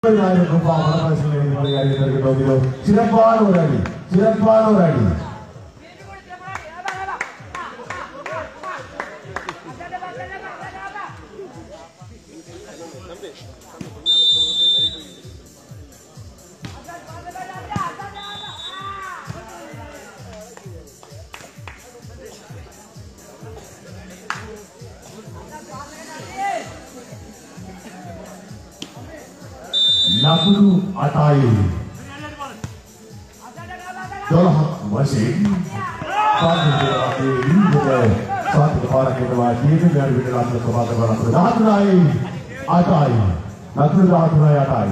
இருபதாயிரம் ரூபாய் மனப்பரிசு அறிவித்திருக்கிறோம் சிறப்பான ஒரு அடி சிறப்பான ஒரு அடி Nakulu Atai. Dolah Masih. Satu lagi ini satu orang yang lagi ini dari dalam kepada orang Nakulu Atai. Nakulu Atai.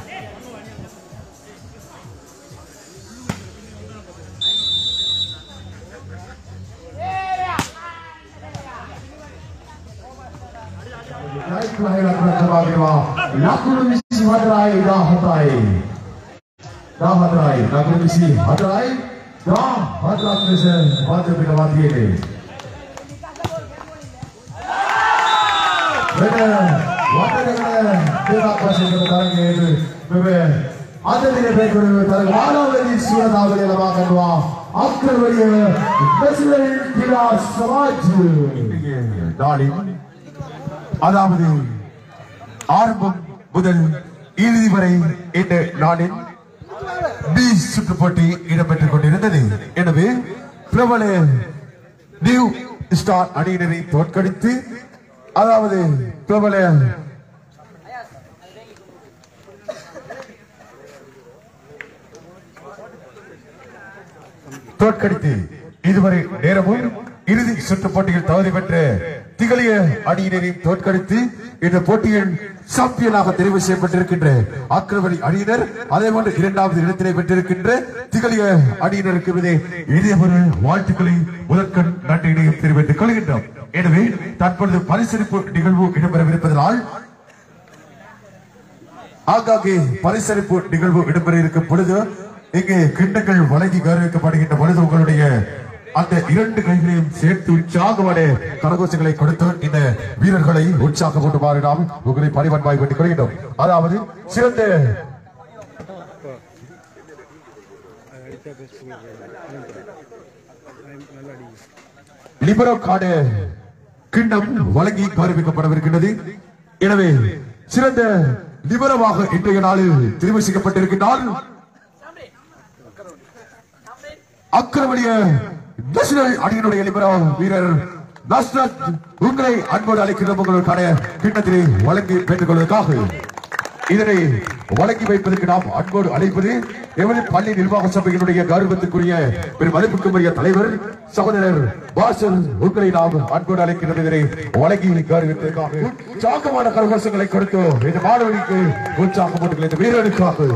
Naiklah lakukan kebahagiaan. Nakulu misi hadrai dah hadrai. Dah hadrai. Nakulu misi hadrai. Dah hadrai misi pada bila mati ini. Benar. Waktu dengan tidak pasti kita tarang itu. Benar. Ada tidak baik kita tarang. Walau lagi surat awal yang lama dua. Akhir wajib. Presiden tidak samaj. Darling. அதாவது ஆரம்பம் முதல் இறுதி வரை இந்த நாளில் B சுற்று போட்டி இடம்பெற்றுக் கொண்டிருந்தது எனவே பிரபல நியூ ஸ்டார் அணியினரை தோற்கடித்து அதாவது பிரபல தோற்கடித்து இதுவரை நேரமும் இறுதி சுற்று போட்டியில் தகுதி பெற்ற திகழிய அணியினரையும் தோற்கடித்து இந்த போட்டியில் சாம்பியனாக தெரிவு செய்யப்பட்டிருக்கின்ற ஆக்கிரவழி அணியினர் அதே போன்று இரண்டாவது இடத்திலே பெற்றிருக்கின்ற திகழிய அணியினருக்கு மீது இதயபொரு வாழ்த்துக்களை முதற்கண் நன்றியினையும் தெரிவித்துக் கொள்கின்றோம் எனவே தற்பொழுது பரிசளிப்பு நிகழ்வு இடம்பெறவிருப்பதனால் ஆங்காங்கே பரிசளிப்பு நிகழ்வு இடம்பெற இருக்கும் பொழுது இங்கே கிண்ணங்கள் வழங்கி கௌரவிக்கப்படுகின்ற பொழுது உங்களுடைய அந்த இரண்டு கைகளையும் சேர்த்து உற்சாகமான கரகோஷங்களை கொடுத்து இந்த வீரர்களை உற்சாகம் கொண்டுமாறு நாம் உங்களை பரிவன்பாய் வேண்டிக் கொள்கின்றோம் அதாவது சிறந்த லிபரோ கார்டு கிண்ணம் வழங்கி கௌரவிக்கப்படவிருக்கின்றது எனவே சிறந்த லிபரவாக இன்றைய நாளில் தெரிவு செய்யப்பட்டிருக்கின்றால் அக்கிரமணிய நேஷனல் அணியினுடைய லிபரோ வீரர் நஸ்ரத் உங்களை அன்போடு அழைக்கின்ற உங்களுக்கான கிண்ணத்திலே வழங்கி பெற்றுக் கொள்வதற்காக இதனை வழங்கி வைப்பதற்கு நாம் அன்போடு அழைப்பது எவரி பள்ளி நிர்வாக சபையினுடைய கௌரவத்துக்குரிய பெரும் மதிப்புக்குரிய தலைவர் சகோதரர் பாசல் உங்களை நாம் அன்போடு அழைக்கிறது இதனை வழங்கி கௌரவிப்பதற்காக உற்சாகமான கரகோஷங்களை கொடுத்து இந்த மாணவனுக்கு உற்சாகம் போட்டுள்ள இந்த வீரனுக்காக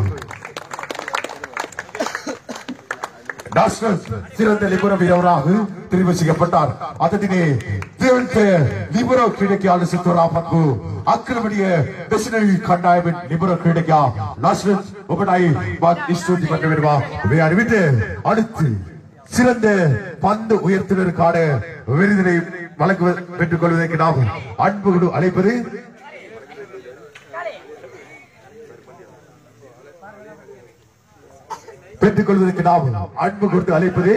நேஷனல் சிறந்த லிபரோ வீரராக தெரிவு செய்யப்பட்டார் அதனிலே தேவன்ተ லிபரோ ಕ್ರೀಡೆಗೆ ಸಿದ್ದರ ಮತ್ತು ಅಕ್ರಮಣಿಯ ನ್ಯಾಷನಲ್ ಕಣ್ಣಾಯವಿನ್ ಲಿಬರೋ ಕ್ರೀಡೆಗೆ நேஷனல் உபநாய் பாத் இஸ்தூதி பண்ணிவிடுவா அறிவித்து அடுத்து சிறந்த பந்து உயர்த்தினருக்கான விருதினை வழங்க பெற்றுக் கொள்வதற்கு நாம் அன்புகளு அழைப்பது பெற்றுக் கொள்வதற்கு நாம் அன்பு கொடுத்து அழைப்பது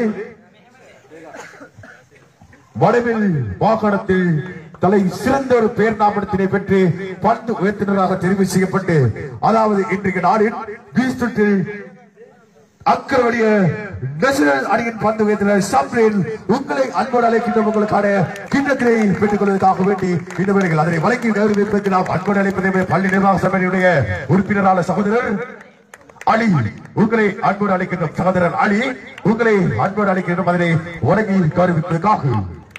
வடவில் வாகனத்தில் தலை சிறந்த ஒரு பேர் நாமத்தினை பெற்று பந்து உயர்த்தினராக தெரிவு செய்யப்பட்டு அதாவது இன்றைக்கு நாளில் பீஸ்டத்தில் அக்கரவழிய நேஷனல் அணியின் பந்து உயர்த்தினர் சப்ரில் உங்களை அன்போடு அழைக்கின்ற உங்களுக்கான கிண்ணத்தினை பெற்றுக் கொள்வதற்காக வேண்டி இந்த வேளைகள் அதனை வழங்கி கௌரவிப்பதற்கு நாம் அன்போடு அழைப்பதை பள்ளி நிர்வாக சபையினுடைய உறுப்பினரான சகோதரர் அலி உங்களை அன்போடு அழைக்கின்ற சகோதரர் அலி உங்களை அன்போடு அழைக்கின்ற அதனை வழங்கி கௌரவிப்பதற்காக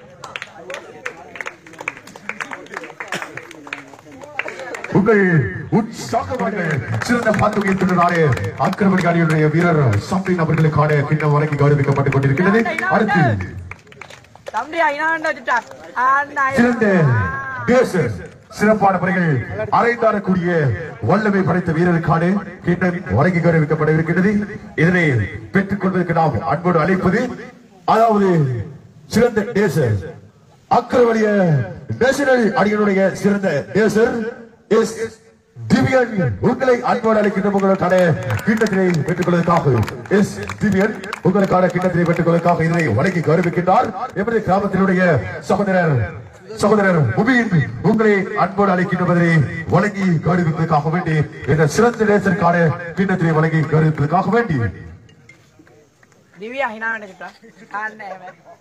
உங்கள் உற்சாகமான சிறந்த பந்து உயர்த்தினாரே ஆக்கிரமணி அணியுடைய வீரர் சம்ரின் அவர்களுக்கான கிண்ணம் வழங்கி கௌரவிக்கப்பட்டுக் கொண்டிருக்கிறது அடுத்து தம்பி ஐநாண்டு வச்சுட்டா ஆண்டா சிறந்த தேச சிறப்பான முறைகள் அரைந்தாரக்கூடிய வல்லமை படைத்த வீரருக்கான கிண்ணம் வழங்கி கௌரவிக்கப்பட இருக்கிறது இதனை பெற்றுக் கொள்வதற்கு நாம் அன்போடு அழைப்பது அதாவது சிறந்த தேசர் அக்கரவழிய நேஷனல் அணியினுடைய சிறந்த தேசர் எஸ் திவ்யன் உங்களை அன்போடு அழைக்கின்ற உங்களுக்கான கிண்ணத்தினை பெற்றுக் கொள்வதற்காக எஸ் திவ்யன் உங்களுக்கான கிண்ணத்தினை பெற்றுக் கொள்வதற்காக இதனை வழங்கி கௌரவிக்கின்றார் எமது கிராமத்தினுடைய சகோதரர் சகோதரர் முபீன் உங்களை அன்போடு அழைக்கின்றதை வழங்கி கௌரவிப்பதற்காக வேண்டி இந்த சிறந்த நேசருக்கான கிண்ணத்தினை வழங்கி கௌரவிப்பதற்காக வேண்டி දිවිය හිනාවට චුට්ටක් අන්න එහෙම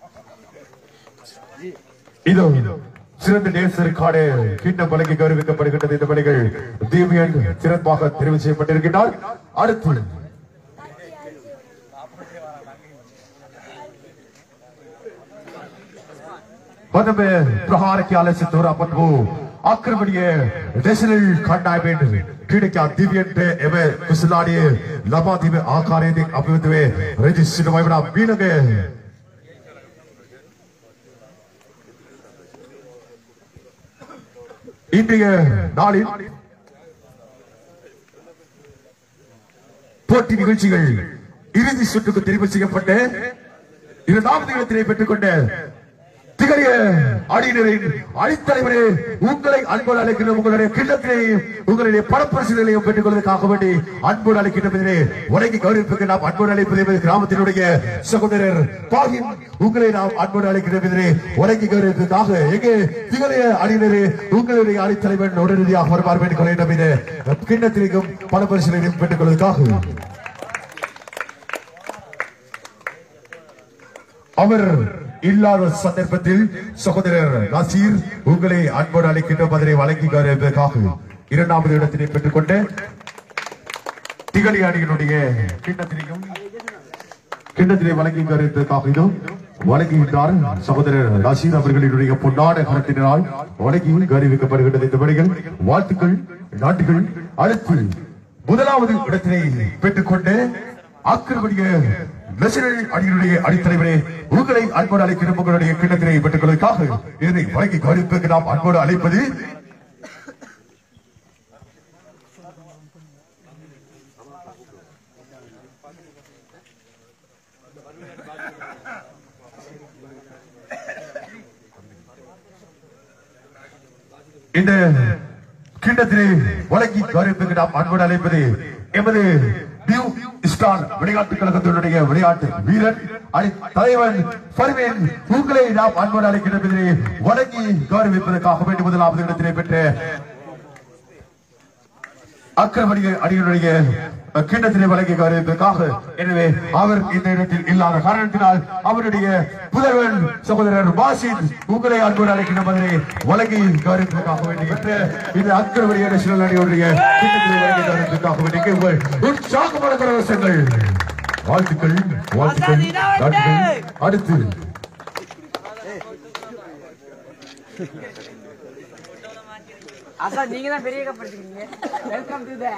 இதோ சிறந்த நேசருக்கான கிண்ணம் வழங்கி கௌரவிக்கப்படுகின்றது இந்த பணிகள் தீமியன் சிறப்பாக தெரிவு செய்யப்பட்டிருக்கிறார் அடுத்து පදම ප්‍රහාරකයා ලෙස තෝරාපත් වූ ආක්‍රමණීය නෙෂනල් කණ්ඩායමෙන් ක්‍රීඩකයා දිව්‍යන්ට එම කුසලාඩිය ලබා දීම ආකාරයෙන් අපි වෙතේ රෙජිස්ටර් වයිවනා මීනගේ இன்றைய நாளில் போட்டி நிகழ்ச்சிகள் இறுதி சுற்றுக்கு தெரிவு செய்யப்பட்ட இரண்டாவது இடத்திலே பெற்றுக்கொண்ட திகழிய அணியினரின் அணித்தலைவரே உங்களை அன்போடு அழைக்கிற உங்களுடைய கிண்ணத்திலே உங்களுடைய பணப்பரிசுகளையும் பெற்றுக் கொள்வதற்காக வேண்டி அன்போடு அழைக்கின்றதிலே உலகி கௌரவிப்புக்கு நாம் அன்போடு அழைப்பது என்பது கிராமத்தினுடைய சகோதரர் பாகின் உங்களை நாம் அன்போடு அழைக்கின்றதிலே உலகி கௌரவிப்புக்காக எங்கே திகழிய அணியினரே உங்களுடைய அணித்தலைவன் உடனடியாக வருமாறு வேண்டிக் கொள்ள வேண்டும் என கிண்ணத்திலேயும் பணப்பரிசுகளையும் பெற்றுக் கொள்வதற்காக அவர் இல்லாத சந்தர்ப்பத்தில் சகோதரர் நசீர் உங்களை அன்போடு அழைக்கின்ற பதிலை வழங்கி கௌரவிப்பதற்காக இரண்டாவது இடத்தினை பெற்றுக்கொண்ட திகழி அணியினுடைய கிண்ணத்தினையும் கிண்ணத்தினை வழங்கி கௌரவிப்பதற்காக இதோ வழங்குகின்றார் சகோதரர் நசீர் அவர்களினுடைய பொன்னாட கரத்தினால் வழங்கி கௌரவிக்கப்படுகின்றது இந்த பணிகள் வாழ்த்துக்கள் நாட்டுகள் அடுத்து முதலாவது இடத்தினை பெற்றுக்கொண்டு ஆக்கிரமணிய நேஷனல் அணியினுடைய அணித்தலைவரே உங்களை அன்போடு அழைக்கிற உங்களுடைய கிண்ணத்தினை பெற்றுக் கொள்வதற்காக இதனை வழங்கி கௌரவிப்பதற்கு நாம் அன்போடு அழைப்பது இந்த கிண்ணத்தினை வழங்கி கௌரவிப்பதற்கு நாம் அன்போடு அழைப்பது எமது நியூ ஸ்டார் விளையாட்டு கழகத்தினுடைய விளையாட்டு வீரர் அணி தலைவன் பர்வேன் உங்களை நாம் அன்போடு அழைக்கின்ற வழங்கி கௌரவிப்பதற்காக வேண்டி முதலாவது இடத்தினை பெற்ற அக்கிரமணிய அணியினுடைய கிண்ணத்தினை வழங்கி கௌரவிப்பதற்காக எனவே அவர் இந்த இடத்தில் இல்லாத காரணத்தினால் அவருடைய புதல்வன் சகோதரர் வாசித் உங்களை அன்போடு அழைக்கின்ற பதிலை வழங்கி கௌரவிப்பதற்காக வேண்டி பெற்ற இந்த அக்கிரமணிய நேஷனல் அணியுடைய கிண்ணத்தினை வழங்கி கௌரவிப்பதற்காக வேண்டிய உங்கள் உற்சாகமான கரவசங்கள் வாழ்த்துக்கள் வாழ்த்துக்கள் வாழ்த்துக்கள். அடுத்து அசா நீங்க தான் பெரிய கப்படுத்துக்கிறீங்க வெல்கம் டு த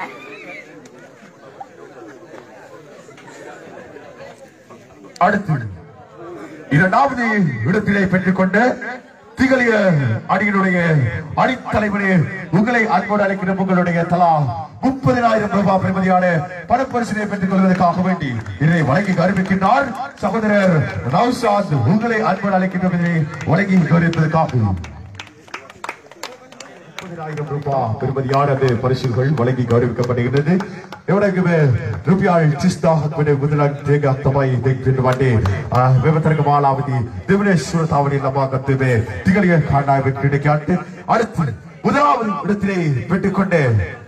அடுத்து இரண்டாவது இடத்திலே பெற்றுக்கொண்ட திகழிய அணியினுடைய அணித்தலைவரே உங்களை அன்போடு அழைக்கிற உங்களுடைய தலா முப்பதினாயிரம் ரூபாய் பெறுமதியான பணப்பரிசினை பெற்றுக் கொள்வதற்காக வேண்டி இதனை வழங்கி கௌரவிக்கின்றார் சகோதரர் நௌசாத் உங்களை அன்போடு அழைக்கின்ற வழங்கி கௌரவிப்பதற்காக முப்பதினாயிரம் ரூபாய் பெறுமதியான அந்த பரிசுகள் வழங்கி கௌரவிக்கப்படுகிறது එවනකම රුපියල් 30000ක් වන මුදලක් දෙකක් තමයි දෙක්වෙන්න වන්නේ මෙවතරක මාලාවදී දෙවනේශ්වර තාවරේ ලබාගත් මේ තිගලිය කණ්ඩායම ක්‍රීඩකයන්ට அடுத்து முதலாவது இடத்திலே பெற்றுக்கொண்ட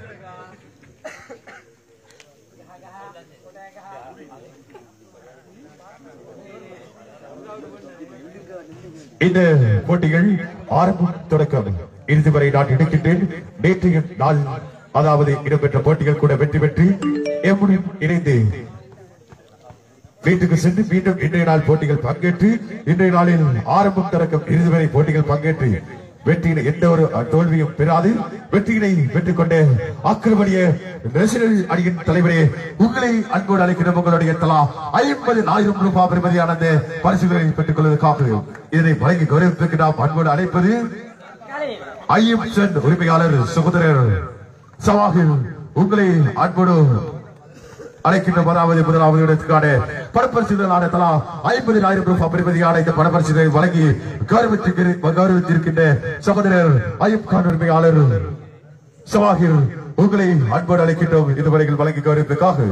இந்த போட்டிகள் ஆரம்பம் தொடக்கம் இறுதி வரை நான் இணைக்கின்றேன் நேற்றைய நாள் அதாவது இடம்பெற்ற போட்டிகள் கூட வெற்றி பெற்று எம்முடன் இணைந்து வீட்டுக்கு சென்று மீண்டும் இன்றைய நாள் போட்டிகள் பங்கேற்று இன்றைய நாளில் ஆரம்பம் தொடக்கம் இறுதி வரை போட்டிகள் பங்கேற்று வெற்றியினை எந்த ஒரு தோல்வியும் பெறாது வெற்றியினை பெற்றுக் கொண்ட ஆக்கிரமணிய நேஷனல் அணியின் தலைவரே உங்களை அன்போடு அழைக்கிற உங்களுடைய தலா ஐம்பது ஆயிரம் ரூபாய் பெறுமதியான அந்த பரிசுகளை பெற்றுக் கொள்வதற்காக இதனை வழங்கி கௌரவிப்பதற்கு நாம் அன்போடு அழைப்பது ஐஎம்சன் உரிமையாளர் சகோதரர் சவாகில் உங்களை அன்போடு அழைக்கின்ற முதலாவது முதலாவது இடத்துக்கான பணப்பரிசுகளான தலா ஐம்பதினாயிரம் ரூபாய் பெறுமதியான இந்த பணப்பரிசுகளை வழங்கி கௌரவித்திருக்கிற- கௌரவித்திருக்கின்ற சகோதரர் ஐயப் கான் உரிமையாளர் சவாகிர் உங்களை அன்போடு அழைக்கின்றோம் இதுவரையில் வழங்கி கௌரவிப்பதற்காக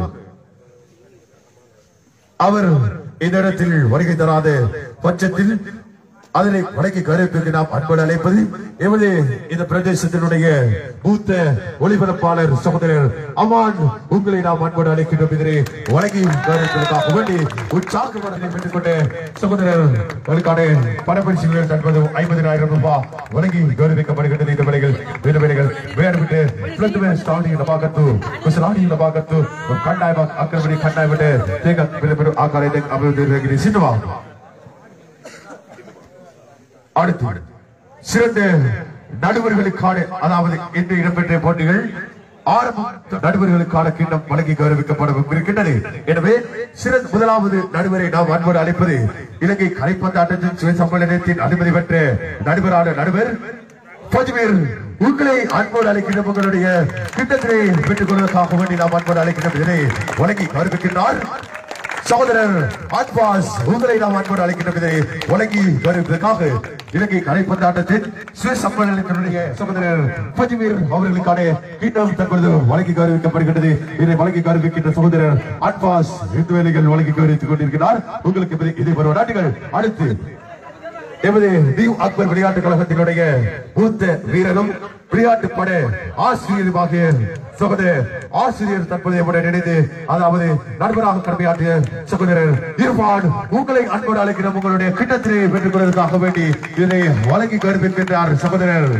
அவர் இந்த இடத்தில் வருகை தராத பட்சத்தில் அதனை வடக்கி கருப்பிற்கு நாம் அன்போடு அழைப்பது எமது இந்த பிரதேசத்தினுடைய மூத்த ஒளிபரப்பாளர் சகோதரர் அம்மான் உங்களை நாம் அன்போடு அழைக்கின்றோம் இதனை வழங்கி கருப்பிற்காக வேண்டி உற்சாகமான பெற்றுக் கொண்ட சகோதரர்களுக்கான பணப்பரிசுகள் தற்போது ஐம்பதினாயிரம் ரூபாய் வழங்கி கௌரவிக்கப்படுகின்றது இந்த வேலைகள் வேறு வேலைகள் வேறு விட்டு ಪ್ರತಿಮೆ ಸ್ಟಾರ್ಟಿಂಗ್ ಭಾಗತ್ತು ಸ್ಟಾರ್ಟಿಂಗ್ ಭಾಗತ್ತು ಕಡ್ಡಾಯ ಆಕ್ರಮಣಿ ಕಡ್ಡಾಯ ಬಿಟ್ಟು ತೇಗ ಬೇರೆ ಬೇರೆ ಆಕಾರ ಇದೆ ಅಭಿವೃದ್ಧಿ ಸಿನ್ನುವ அடுத்து சிறந்த நடுவர்களுக்கான அதாவது இன்று இடம்பெற்ற போட்டிகள் ஆரம்பம் நடுவர்களுக்கான கிண்ணம் வழங்கி கௌரவிக்கப்படும் இருக்கின்றது எனவே சிறந்த முதலாவது நடுவரை நாம் அன்போடு அழைப்பது இலங்கை கரைப்பந்தாட்டத்தின் சுய சம்மேளனத்தின் அனுமதி பெற்ற நடுவரான நடுவர் பஜ்மீர் உங்களை அன்போடு அழைக்கின்ற உங்களுடைய கிட்டத்திலே பெற்றுக் கொள்வதற்காக வேண்டி நாம் அன்போடு அழைக்கின்ற இதனை வழங்கி கௌரவிக்கின்றார் சகோதரர் அத்பாஸ் உங்களை நாம் அன்போடு அழைக்கின்ற இதனை வழங்கி கௌரவிப்பதற்காக இலங்கை கலைப்பந்தாட்டத்தின் சுவிஸ் சம்மேளனத்தினுடைய சகோதரர் பஜ்மீர் அவர்களுக்கான கிண்ணம் தற்பொழுது வழங்கி கௌரவிக்கப்படுகின்றது இதை வழங்கி கௌரவிக்கின்ற சகோதரர் அட்பாஸ் இந்த வேலைகள் வழங்கி கௌரவித்துக் கொண்டிருக்கிறார் உங்களுக்கு இதை ஒரு நாட்டுகள் அடுத்து எமது நியூ அக்பர் விளையாட்டு கழகத்தினுடைய மூத்த வீரரும் விளையாட்டு பட ஆசிரியருமாக சகோதரர் ஆசிரியர் தற்போது எம்முடன் இணைந்து அதாவது நண்பராக கடமையாற்றிய சகோதரர் இர்பான் உங்களை அன்போடு அழைக்கிற உங்களுடைய கிட்டத்திலே பெற்றுக் கொள்வதற்காக வேண்டி இதனை வழங்கி கருப்பிக்கின்றார் சகோதரர்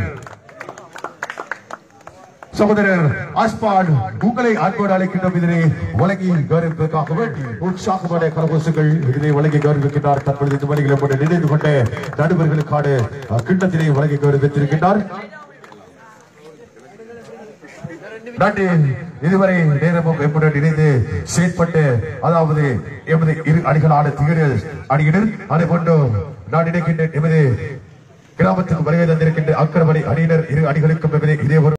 சகோதரர் அஸ்பான் உங்களை அன்போடு அழைக்கின்றோம் இதனை வழங்கி கௌரவிப்பதற்காக வேண்டி உற்சாகமான கரகோசுகள் இதனை வழங்கி கௌரவிக்கின்றார் தற்பொழுது இந்த வழிகளை போட்டு நினைந்து கொண்ட நடுவர்களுக்கான அஹ், கிண்ணத்தினை வழங்கி கௌரவித்திருக்கின்றார் நன்றி இதுவரை நேரமும் எம்முடன் இணைந்து செயற்பட்டு அதாவது எமது இரு அணிகளான திகழ் அணியினர் அதை கொண்டு நான் நினைக்கின்றேன் எமது கிராமத்துக்கு வருகை தந்திருக்கின்ற அக்கரமணி அணியினர் இரு அணிகளுக்கும் எமது இதே ஒரு